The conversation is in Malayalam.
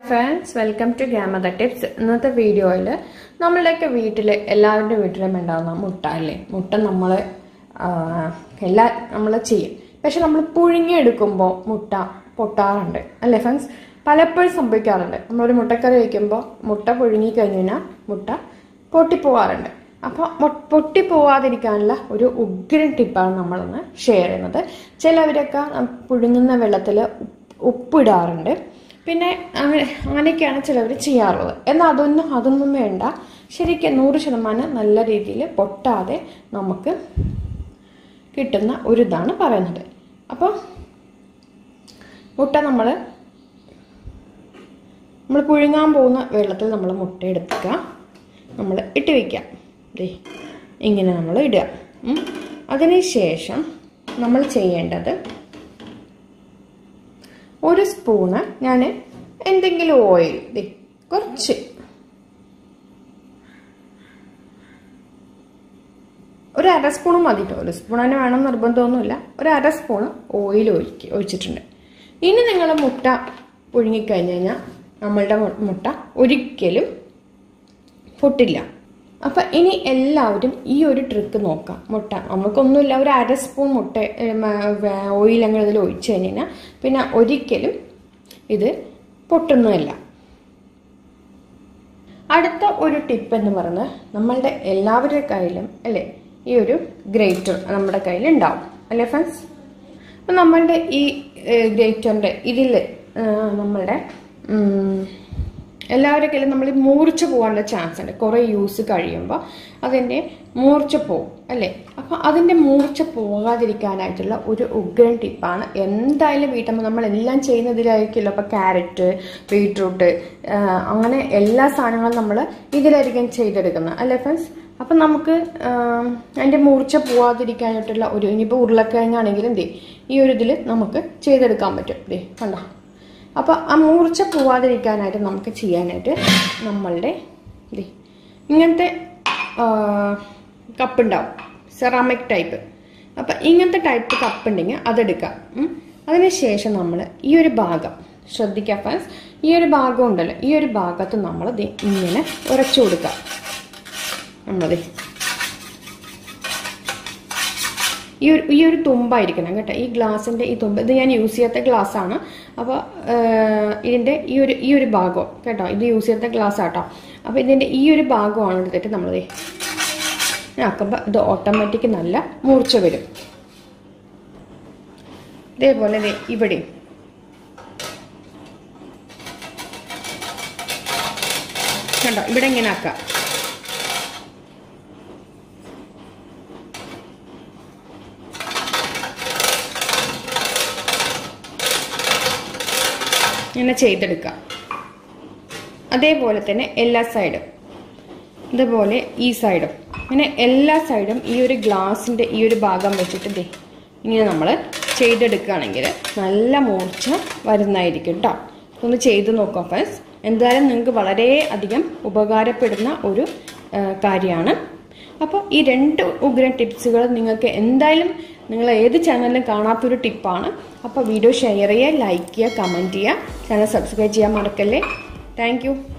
ഫ്രണ്ട്സ് വെൽക്കം ടു ഗ്രാമത ടിപ്സ് ഇന്നത്തെ വീഡിയോയിൽ നമ്മളുടെയൊക്കെ വീട്ടിൽ എല്ലാവരുടെ വീട്ടിലും ഉണ്ടാകുന്ന മുട്ട അല്ലേ മുട്ട നമ്മൾ എല്ലാ നമ്മൾ ചെയ്യും പക്ഷെ നമ്മൾ പുഴുങ്ങിയെടുക്കുമ്പോൾ മുട്ട പൊട്ടാറുണ്ട് അല്ലേ ഫ്രണ്ട്സ് പലപ്പോഴും സംഭവിക്കാറുണ്ട് നമ്മളൊരു മുട്ടക്കറി വയ്ക്കുമ്പോൾ മുട്ട പുഴുങ്ങി കഴിഞ്ഞ് കഴിഞ്ഞാൽ മുട്ട പൊട്ടിപ്പോവാറുണ്ട് അപ്പോൾ പൊട്ടിപ്പോവാതിരിക്കാനുള്ള ഒരു ഉഗ്രൻ ടിപ്പാണ് നമ്മളൊന്ന് ഷെയർ ചെയ്യുന്നത് ചിലവരൊക്കെ പുഴുങ്ങുന്ന വെള്ളത്തിൽ ഉപ്പിടാറുണ്ട് പിന്നെ അങ്ങനെ അങ്ങനെയൊക്കെയാണ് ചിലവർ ചെയ്യാറുള്ളത് എന്നാൽ അതൊന്നും അതൊന്നും വേണ്ട ശരിക്കും നൂറ് ശതമാനം നല്ല രീതിയിൽ പൊട്ടാതെ നമുക്ക് കിട്ടുന്ന ഒരു ഇതാണ് പറയുന്നത് അപ്പോൾ മുട്ട നമ്മൾ നമ്മൾ പുഴുങ്ങാൻ പോകുന്ന വെള്ളത്തിൽ നമ്മൾ മുട്ട എടുക്കുക നമ്മൾ ഇട്ട് വയ്ക്കുക ദേ ഇങ്ങനെ നമ്മൾ ഇടുക അതിന് ശേഷം നമ്മൾ ചെയ്യേണ്ടത് ഒരു സ്പൂണ് ഞാൻ എന്തെങ്കിലും ഓയിൽ ദേ കുറച്ച് ഒരു അര സ്പൂൺ മതി കേട്ടോ ഒരു സ്പൂൺ തന്നെ വേണം നിർബന്ധമൊന്നുമില്ല ഒരു അര സ്പൂണ് ഓയിൽ ഒഴിക്ക് ഒഴിച്ചിട്ടുണ്ട് ഇനി നിങ്ങൾ മുട്ട പുഴുങ്ങിക്കഴിഞ്ഞ് കഴിഞ്ഞാൽ നമ്മളുടെ മുട്ട ഒരിക്കലും പൊട്ടില്ല അപ്പം ഇനി എല്ലാവരും ഈ ഒരു ട്രിക്ക് നോക്കാം മുട്ട നമുക്കൊന്നുമില്ല ഒരു അര സ്പൂൺ മുട്ട ഓയിൽ അങ്ങനെ ഇതിൽ ഒഴിച്ചു കഴിഞ്ഞാൽ പിന്നെ ഒരിക്കലും ഇത് പൊട്ടുന്നതല്ല അടുത്ത ഒരു ടിപ്പ് എന്ന് പറയുന്നത് നമ്മളുടെ എല്ലാവരുടെ കയ്യിലും അല്ലേ ഈ ഒരു ഗ്രേറ്റർ നമ്മുടെ കയ്യിൽ ഉണ്ടാവും അല്ലേ ഫ്രണ്ട്സ് അപ്പം നമ്മളുടെ ഈ ഗ്രേറ്ററിൻ്റെ ഇതിൽ നമ്മളുടെ എല്ലാവരുടെ കയ്യിലും നമ്മൾ മൂർച്ച പോകാനുള്ള ചാൻസ് ഉണ്ട് കുറേ യൂസ് കഴിയുമ്പോൾ അതിൻ്റെ മൂർച്ച പോകും അല്ലേ അപ്പോൾ അതിൻ്റെ മൂർച്ച പോകാതിരിക്കാനായിട്ടുള്ള ഒരു ഉഗ്രൻ ടിപ്പാണ് എന്തായാലും വീട്ടമ്മ നമ്മളെല്ലാം ചെയ്യുന്നതിലായിരിക്കുമല്ലോ അപ്പോൾ ക്യാരറ്റ് ബീട്രൂട്ട് അങ്ങനെ എല്ലാ സാധനങ്ങളും നമ്മൾ ഇതിലായിരിക്കും ചെയ്തെടുക്കുന്നത് അല്ലേ ഫ്രണ്ട്സ് അപ്പം നമുക്ക് അതിൻ്റെ മൂർച്ച പോവാതിരിക്കാനായിട്ടുള്ള ഒരു ഇനിയിപ്പോൾ ഉരുളക്കിഴങ്ങാണെങ്കിലും ദേ ഈ ഒരു ഇതിൽ നമുക്ക് ചെയ്തെടുക്കാൻ പറ്റും ദേ കണ്ടോ അപ്പോൾ ആ മൂർച്ച പോവാതിരിക്കാനായിട്ട് നമുക്ക് ചെയ്യാനായിട്ട് നമ്മളുടെ ദേ ഇങ്ങനത്തെ കപ്പ് ഉണ്ടാവും സെറാമിക് ടൈപ്പ് അപ്പം ഇങ്ങനത്തെ ടൈപ്പ് കപ്പ് ഉണ്ടെങ്കിൽ അതെടുക്കാം അതിനുശേഷം നമ്മൾ ഈ ഒരു ഭാഗം ശ്രദ്ധിക്കുക ഫ്രണ്ട്സ് ഈ ഒരു ഭാഗം ഉണ്ടല്ലോ ഈ ഒരു ഭാഗത്ത് നമ്മൾ ഇങ്ങനെ ഉരച്ചു കൊടുക്കുക നമ്മളത് ഈ ഒരു ഈ ഒരു തുമ്പായിരിക്കണം കേട്ടോ ഈ ഗ്ലാസിൻ്റെ ഈ തുമ്പ് ഇത് ഞാൻ യൂസ് ചെയ്യാത്ത ഗ്ലാസ് ആണ് അപ്പോൾ ഇതിൻ്റെ ഈ ഒരു ഈ ഒരു ഭാഗം കേട്ടോ ഇത് യൂസ് ചെയ്യാത്ത ഗ്ലാസ് ആട്ടോ അപ്പോൾ ഇതിൻ്റെ ഈ ഒരു ഭാഗമാണ് എടുത്തിട്ട് നമ്മൾ ആക്കുമ്പോൾ ഇത് ഓട്ടോമാറ്റിക് നല്ല മൂർച്ച വരും ഇതേപോലെ ഇവിടെ കണ്ടോ ഇവിടെ ഇങ്ങനെ ആക്കാം ഇങ്ങനെ ചെയ്തെടുക്കാം അതേപോലെ തന്നെ എല്ലാ സൈഡും ഇതുപോലെ ഈ സൈഡും അങ്ങനെ എല്ലാ സൈഡും ഈ ഒരു ഗ്ലാസിൻ്റെ ഈ ഒരു ഭാഗം വെച്ചിട്ട് ദേ ഇങ്ങനെ നമ്മൾ ചെയ്തെടുക്കുകയാണെങ്കിൽ നല്ല മൂർച്ച വരുന്നതായിരിക്കും കേട്ടോ ഒന്ന് ചെയ്ത് നോക്കാം ഫ്രണ്ട്സ് എന്തായാലും നിങ്ങൾക്ക് വളരെ അധികം ഉപകാരപ്പെടുന്ന ഒരു കാര്യമാണ് അപ്പോൾ ഈ രണ്ട് ഉഗ്രൻ ടിപ്സുകൾ നിങ്ങൾക്ക് എന്തായാലും നിങ്ങൾ ഏത് ചാനലിലും കാണാത്തൊരു ടിപ്പാണ് അപ്പോൾ വീഡിയോ ഷെയർ ചെയ്യുക ലൈക്ക് ചെയ്യുക കമൻറ്റ് ചെയ്യുക ചാനൽ സബ്സ്ക്രൈബ് ചെയ്യാൻ മറക്കല്ലേ താങ്ക്